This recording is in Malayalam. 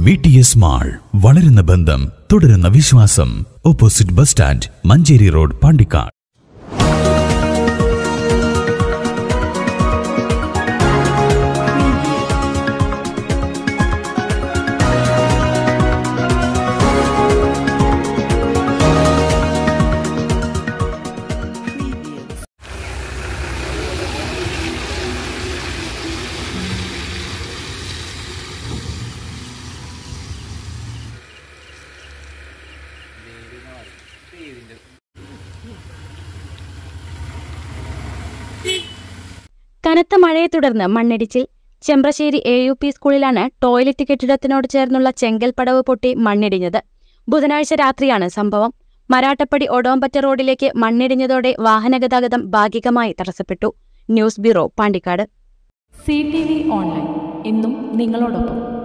വി ടി എസ് മാൾ വളരുന്ന ബന്ധം തുടരുന്ന വിശ്വാസം opposite bus stand Manjeri road Pandikkad കനത്ത മഴയെ തുടർന്ന് മണ്ണിടിച്ചിൽ ചെമ്പ്രശ്ശേരി എ യു പി സ്കൂളിലാണ് ടോയ്ലറ്റ് കെട്ടിടത്തിനോട് ചേർന്നുള്ള ചെങ്കൽപ്പടവ് പൊട്ടി മണ്ണിടിഞ്ഞത് ബുധനാഴ്ച രാത്രിയാണ് സംഭവം മരാട്ടപ്പടി ഒടോമ്പറ്റ റോഡിലേക്ക് മണ്ണിടിഞ്ഞതോടെ വാഹനഗതാഗതം ഭാഗികമായി തടസ്സപ്പെട്ടു news bureau Pandikkad C T V online എന്നും നിങ്ങളോടൊപ്പം